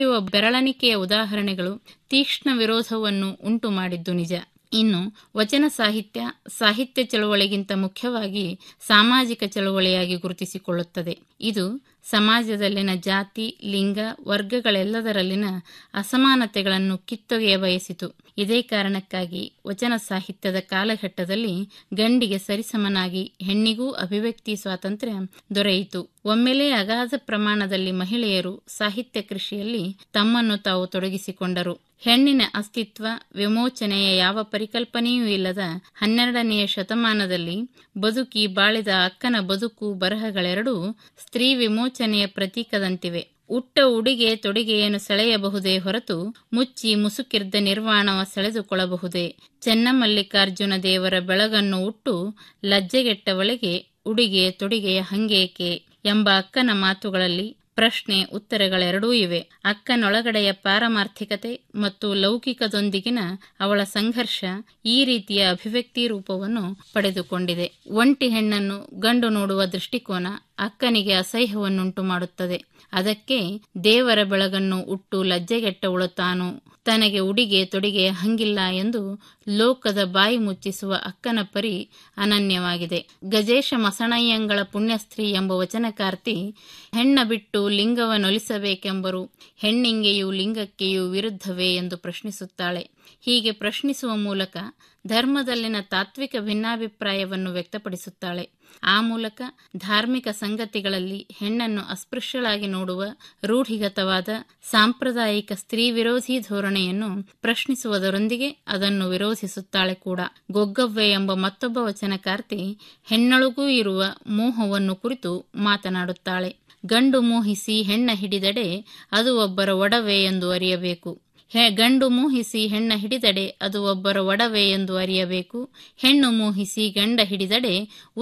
ಇರುವ ಬೆರಳಣಿಕೆಯ ಉದಾಹರಣೆಗಳು ತೀಕ್ಷ್ಣ ವಿರೋಧವನ್ನು ಉಂಟು ಮಾಡಿದ್ದು ನಿಜ ಇನ್ನು ವಚನ ಸಾಹಿತ್ಯ ಸಾಹಿತ್ಯ ಚಳುವಳಿಗಿಂತ ಮುಖ್ಯವಾಗಿ ಸಾಮಾಜಿಕ ಚಳುವಳಿಯಾಗಿ ಗುರುತಿಸಿಕೊಳ್ಳುತ್ತದೆ ಇದು ಸಮಾಜದಲ್ಲಿನ ಜಾತಿ ಲಿಂಗ ವರ್ಗಗಳೆಲ್ಲದರಲ್ಲಿನ ಅಸಮಾನತೆಗಳನ್ನು ಕಿತ್ತೊಗೆಯ ಬಯಸಿತು ಇದೇ ಕಾರಣಕ್ಕಾಗಿ ವಚನ ಸಾಹಿತ್ಯದ ಕಾಲಘಟ್ಟದಲ್ಲಿ ಗಂಡಿಗೆ ಸರಿಸಮನಾಗಿ ಹೆಣ್ಣಿಗೂ ಅಭಿವ್ಯಕ್ತಿ ಸ್ವಾತಂತ್ರ್ಯ ದೊರೆಯಿತು ಒಮ್ಮೆಲೇ ಅಗಾಧ ಪ್ರಮಾಣದಲ್ಲಿ ಮಹಿಳೆಯರು ಸಾಹಿತ್ಯ ಕೃಷಿಯಲ್ಲಿ ತಮ್ಮನ್ನು ತಾವು ತೊಡಗಿಸಿಕೊಂಡರು ಹೆಣ್ಣಿನ ಅಸ್ತಿತ್ವ ವಿಮೋಚನೆಯ ಯಾವ ಪರಿಕಲ್ಪನೆಯೂ ಇಲ್ಲದ ಹನ್ನೆರಡನೆಯ ಶತಮಾನದಲ್ಲಿ ಬದುಕಿ ಬಾಳಿದ ಅಕ್ಕನ ಬದುಕು ಬರಹಗಳೆರಡೂ ಸ್ತ್ರೀ ವಿಮೋಚನೆಯ ಪ್ರತೀಕದಂತಿವೆ ಉಟ್ಟ ಉಡಿಗೆ ತೊಡಿಗೆಯನ್ನು ಸೆಳೆಯಬಹುದೇ ಹೊರತು ಮುಚ್ಚಿ ಮುಸುಕಿರ್ದ ನಿರ್ವಾಣವ ಸೆಳೆದುಕೊಳ್ಳಬಹುದೇ ಚೆನ್ನಮಲ್ಲಿಕಾರ್ಜುನ ದೇವರ ಬೆಳಗನ್ನು ಉಟ್ಟು ಲಜ್ಜೆಗೆಟ್ಟವಳಿಗೆ ಉಡಿಗೆ ತೊಡಿಗೆಯ ಹಂಗೇಕೆ ಎಂಬ ಅಕ್ಕನ ಮಾತುಗಳಲ್ಲಿ ಪ್ರಶ್ನೆ ಉತ್ತರಗಳೆರಡೂ ಇವೆ ಅಕ್ಕನೊಳಗಡೆಯ ಪಾರಮಾರ್ಥಿಕತೆ ಮತ್ತು ಲೌಕಿಕದೊಂದಿಗಿನ ಅವಳ ಸಂಘರ್ಷ ಈ ರೀತಿಯ ಅಭಿವ್ಯಕ್ತಿ ರೂಪವನ್ನು ಪಡೆದುಕೊಂಡಿದೆ ಒಂಟಿ ಹೆಣ್ಣನ್ನು ಗಂಡು ನೋಡುವ ದೃಷ್ಟಿಕೋನ ಅಕ್ಕನಿಗೆ ಅಸಹ್ಯವನ್ನುಂಟು ಮಾಡುತ್ತದೆ ಅದಕ್ಕೆ ದೇವರ ಬೆಳಗನ್ನು ಉಟ್ಟು ಲಜ್ಜೆಗೆಟ್ಟವಳು ತಾನು ತನಗೆ ಉಡಿಗೆ ತೊಡಿಗೆ ಹಂಗಿಲ್ಲ ಎಂದು ಲೋಕದ ಬಾಯಿ ಮುಚ್ಚಿಸುವ ಅಕ್ಕನ ಪರಿ ಅನನ್ಯವಾಗಿದೆ ಗಜೇಶ ಮಸಣಯ್ಯಂಗಳ ಪುಣ್ಯಸ್ತ್ರೀ ಎಂಬ ವಚನಕಾರ್ತಿ ಹೆಣ್ಣ ಬಿಟ್ಟು ಲಿಂಗವನ್ನೊಲಿಸಬೇಕೆಂಬರು ಹೆಣ್ಣಿಂಗೆಯೂ ಲಿಂಗಕ್ಕೆಯೂ ವಿರುದ್ಧವೇ ಎಂದು ಪ್ರಶ್ನಿಸುತ್ತಾಳೆ ಹೀಗೆ ಪ್ರಶ್ನಿಸುವ ಮೂಲಕ ಧರ್ಮದಲ್ಲಿನ ತಾತ್ವಿಕ ಭಿನ್ನಾಭಿಪ್ರಾಯವನ್ನು ವ್ಯಕ್ತಪಡಿಸುತ್ತಾಳೆ ಆ ಮೂಲಕ ಧಾರ್ಮಿಕ ಸಂಗತಿಗಳಲ್ಲಿ ಹೆಣ್ಣನ್ನು ಅಸ್ಪೃಶ್ಯಳಾಗಿ ನೋಡುವ ರೂಢಿಗತವಾದ ಸಾಂಪ್ರದಾಯಿಕ ಸ್ತ್ರೀ ವಿರೋಧಿ ಧೋರಣೆಯನ್ನು ಪ್ರಶ್ನಿಸುವುದರೊಂದಿಗೆ ಅದನ್ನು ವಿರೋಧಿಸುತ್ತಾಳೆ ಕೂಡ ಗೊಗ್ಗವ್ವೆ ಎಂಬ ಮತ್ತೊಬ್ಬ ವಚನಕಾರ್ತಿ ಹೆಣ್ಣೊಳಗೂ ಇರುವ ಮೋಹವನ್ನು ಕುರಿತು ಮಾತನಾಡುತ್ತಾಳೆ ಗಂಡು ಮೋಹಿಸಿ ಹೆಣ್ಣ ಹಿಡಿದಡೆ ಅದು ಒಬ್ಬರ ಒಡವೆ ಎಂದು ಅರಿಯಬೇಕು ಗಂಡು ಮೋಹಿಸಿ ಹೆಣ್ಣ ಹಿಡಿದಡೆ ಅದು ಒಬ್ಬರ ಒಡವೆ ಎಂದು ಅರಿಯಬೇಕು ಹೆಣ್ಣು ಮೋಹಿಸಿ ಗಂಡ ಹಿಡಿದಡೆ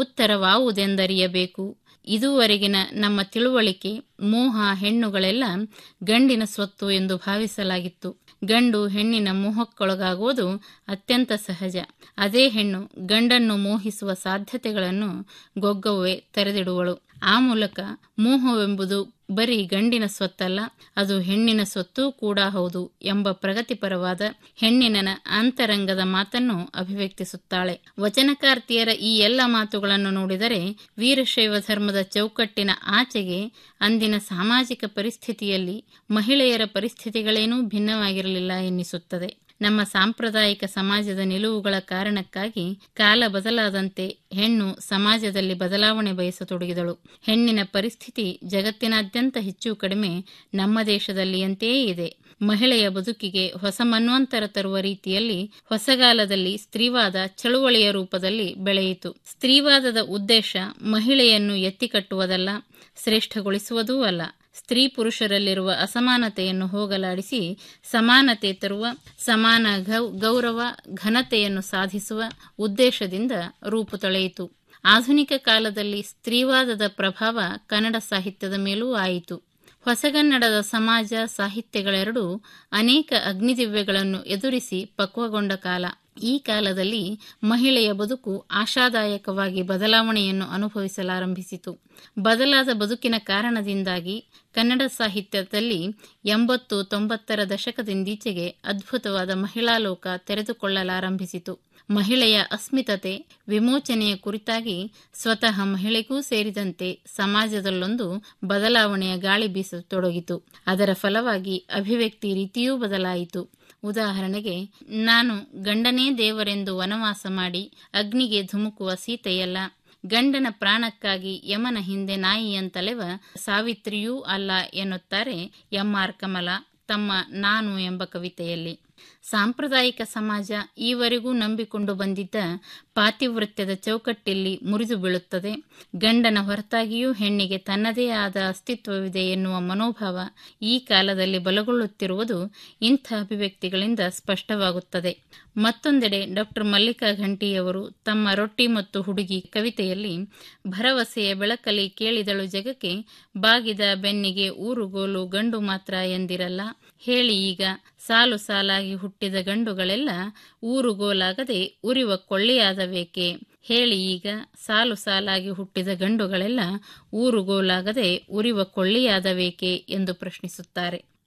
ಉತ್ತರವಾವುದೆಂದರಿಯಬೇಕು ಇದುವರೆಗಿನ ನಮ್ಮ ತಿಳುವಳಿಕೆ ಮೋಹ ಹೆಣ್ಣುಗಳೆಲ್ಲ ಗಂಡಿನ ಸ್ವತ್ತು ಎಂದು ಭಾವಿಸಲಾಗಿತ್ತು ಗಂಡು ಹೆಣ್ಣಿನ ಮೋಹಕ್ಕೊಳಗಾಗುವುದು ಅತ್ಯಂತ ಸಹಜ ಅದೇ ಹೆಣ್ಣು ಗಂಡನ್ನು ಮೋಹಿಸುವ ಸಾಧ್ಯತೆಗಳನ್ನು ಗೊಗ್ಗವ್ವೆ ತೆರೆದಿಡುವಳು ಆ ಮೂಲಕ ಮೋಹವೆಂಬುದು ಬರೀ ಗಂಡಿನ ಸ್ವತ್ತಲ್ಲ ಅದು ಹೆಣ್ಣಿನ ಸ್ವತ್ತೂ ಕೂಡ ಹೌದು ಎಂಬ ಪ್ರಗತಿಪರವಾದ ಹೆಣ್ಣಿನ ಅಂತರಂಗದ ಮಾತನ್ನು ಅಭಿವ್ಯಕ್ತಿಸುತ್ತಾಳೆ ವಚನಕಾರ್ತಿಯರ ಈ ಎಲ್ಲ ಮಾತುಗಳನ್ನು ನೋಡಿದರೆ ವೀರಶೈವ ಧರ್ಮದ ಚೌಕಟ್ಟಿನ ಆಚೆಗೆ ಅಂದಿನ ಸಾಮಾಜಿಕ ಪರಿಸ್ಥಿತಿಯಲ್ಲಿ ಮಹಿಳೆಯರ ಪರಿಸ್ಥಿತಿಗಳೇನೂ ಭಿನ್ನವಾಗಿರಲಿಲ್ಲ ಎನ್ನಿಸುತ್ತದೆ ನಮ್ಮ ಸಾಂಪ್ರದಾಯಿಕ ಸಮಾಜದ ನಿಲುವುಗಳ ಕಾರಣಕ್ಕಾಗಿ ಕಾಲ ಬದಲಾದಂತೆ ಹೆಣ್ಣು ಸಮಾಜದಲ್ಲಿ ಬದಲಾವಣೆ ಬಯಸತೊಡಗಿದಳು ಹೆಣ್ಣಿನ ಪರಿಸ್ಥಿತಿ ಜಗತ್ತಿನಾದ್ಯಂತ ಹೆಚ್ಚು ಕಡಿಮೆ ನಮ್ಮ ದೇಶದಲ್ಲಿಯಂತೆಯೇ ಇದೆ ಮಹಿಳೆಯ ಬದುಕಿಗೆ ಹೊಸ ಮನ್ವಂತರ ತರುವ ರೀತಿಯಲ್ಲಿ ಹೊಸಗಾಲದಲ್ಲಿ ಸ್ತ್ರೀವಾದ ಚಳುವಳಿಯ ರೂಪದಲ್ಲಿ ಬೆಳೆಯಿತು ಸ್ತ್ರೀವಾದದ ಉದ್ದೇಶ ಮಹಿಳೆಯನ್ನು ಎತ್ತಿಕಟ್ಟುವುದಲ್ಲ ಶ್ರೇಷ್ಠಗೊಳಿಸುವುದೂ ಅಲ್ಲ ಸ್ತ್ರೀ ಪುರುಷರಲ್ಲಿರುವ ಅಸಮಾನತೆಯನ್ನು ಹೋಗಲಾಡಿಸಿ ಸಮಾನತೆ ತರುವ ಸಮಾನ ಗೌರವ ಘನತೆಯನ್ನು ಸಾಧಿಸುವ ಉದ್ದೇಶದಿಂದ ರೂಪು ತಳೆಯಿತು ಆಧುನಿಕ ಕಾಲದಲ್ಲಿ ಸ್ತ್ರೀವಾದದ ಪ್ರಭಾವ ಕನ್ನಡ ಸಾಹಿತ್ಯದ ಮೇಲೂ ಆಯಿತು ಹೊಸಗನ್ನಡದ ಸಮಾಜ ಸಾಹಿತ್ಯಗಳೆರಡೂ ಅನೇಕ ಅಗ್ನಿದಿವ್ಯಗಳನ್ನು ಎದುರಿಸಿ ಪಕ್ವಗೊಂಡ ಕಾಲ ಈ ಕಾಲದಲ್ಲಿ ಮಹಿಳೆಯ ಬದುಕು ಆಶಾದಾಯಕವಾಗಿ ಬದಲಾವಣೆಯನ್ನು ಅನುಭವಿಸಲಾರಂಭಿಸಿತು ಬದಲಾದ ಬದುಕಿನ ಕಾರಣದಿಂದಾಗಿ ಕನ್ನಡ ಸಾಹಿತ್ಯದಲ್ಲಿ ಎಂಬತ್ತು ತೊಂಬತ್ತರ ದಶಕದಿಂದೀಚೆಗೆ ಅದ್ಭುತವಾದ ಮಹಿಳಾ ಲೋಕ ತೆರೆದುಕೊಳ್ಳಲಾರಂಭಿಸಿತು ಮಹಿಳೆಯ ಅಸ್ಮಿತತೆ ವಿಮೋಚನೆಯ ಕುರಿತಾಗಿ ಸ್ವತಃ ಮಹಿಳೆಗೂ ಸೇರಿದಂತೆ ಸಮಾಜದಲ್ಲೊಂದು ಬದಲಾವಣೆಯ ಗಾಳಿ ಬೀಸತೊಡಗಿತು ಅದರ ಫಲವಾಗಿ ಅಭಿವ್ಯಕ್ತಿ ರೀತಿಯೂ ಬದಲಾಯಿತು ಉದಾಹರಣೆಗೆ ನಾನು ಗಂಡನೇ ದೇವರೆಂದು ವನವಾಸ ಮಾಡಿ ಅಗ್ನಿಗೆ ಧುಮುಕುವ ಸೀತೆಯಲ್ಲ ಗಂಡನ ಪ್ರಾಣಕ್ಕಾಗಿ ಯಮನ ಹಿಂದೆ ನಾಯಿಯಂತಲೆವ ಸಾವಿತ್ರಿಯೂ ಅಲ್ಲ ಎನ್ನುತ್ತಾರೆ ಎಂ ಆರ್ ಕಮಲ ತಮ್ಮ ನಾನು ಎಂಬ ಕವಿತೆಯಲ್ಲಿ ಸಾಂಪ್ರದಾಯಿಕ ಸಮಾಜ ಈವರೆಗೂ ನಂಬಿಕೊಂಡು ಬಂದಿದ್ದ ಪಾತಿವೃತ್ಯದ ಚೌಕಟ್ಟಲ್ಲಿ ಮುರಿದು ಬೀಳುತ್ತದೆ ಗಂಡನ ಹೊರತಾಗಿಯೂ ಹೆಣ್ಣಿಗೆ ತನ್ನದೇ ಆದ ಅಸ್ತಿತ್ವವಿದೆ ಎನ್ನುವ ಮನೋಭಾವ ಈ ಕಾಲದಲ್ಲಿ ಬಲಗೊಳ್ಳುತ್ತಿರುವುದು ಇಂಥ ಅಭಿವ್ಯಕ್ತಿಗಳಿಂದ ಸ್ಪಷ್ಟವಾಗುತ್ತದೆ ಮತ್ತೊಂದೆಡೆ ಡಾಕ್ಟರ್ ಮಲ್ಲಿಕಾ ಘಂಟಿಯವರು ತಮ್ಮ ರೊಟ್ಟಿ ಮತ್ತು ಹುಡುಗಿ ಕವಿತೆಯಲ್ಲಿ ಭರವಸೆಯ ಬೆಳಕಲಿ ಕೇಳಿದಳು ಜಗಕ್ಕೆ ಬಾಗಿದ ಬೆನ್ನಿಗೆ ಊರುಗೋಲು ಗಂಡು ಮಾತ್ರ ಎಂದಿರಲ್ಲ ಹೇಳಿ ಈಗ ಸಾಲು ಸಾಲಾಗಿ ಹುಟ್ಟಿದ ಗಂಡುಗಳೆಲ್ಲ ಊರುಗೋಲಾಗದೆ ಉರಿವ ಕೊಳ್ಳಿಯಾದವೇಕೆ ಹೇಳಿ ಈಗ ಸಾಲು ಸಾಲಾಗಿ ಹುಟ್ಟಿದ ಗಂಡುಗಳೆಲ್ಲ ಊರುಗೋಲಾಗದೆ ಉರಿವ ಕೊಳ್ಳಿಯಾದವೇಕೆ ಎಂದು ಪ್ರಶ್ನಿಸುತ್ತಾರೆ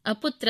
ಅಪುತ್ರ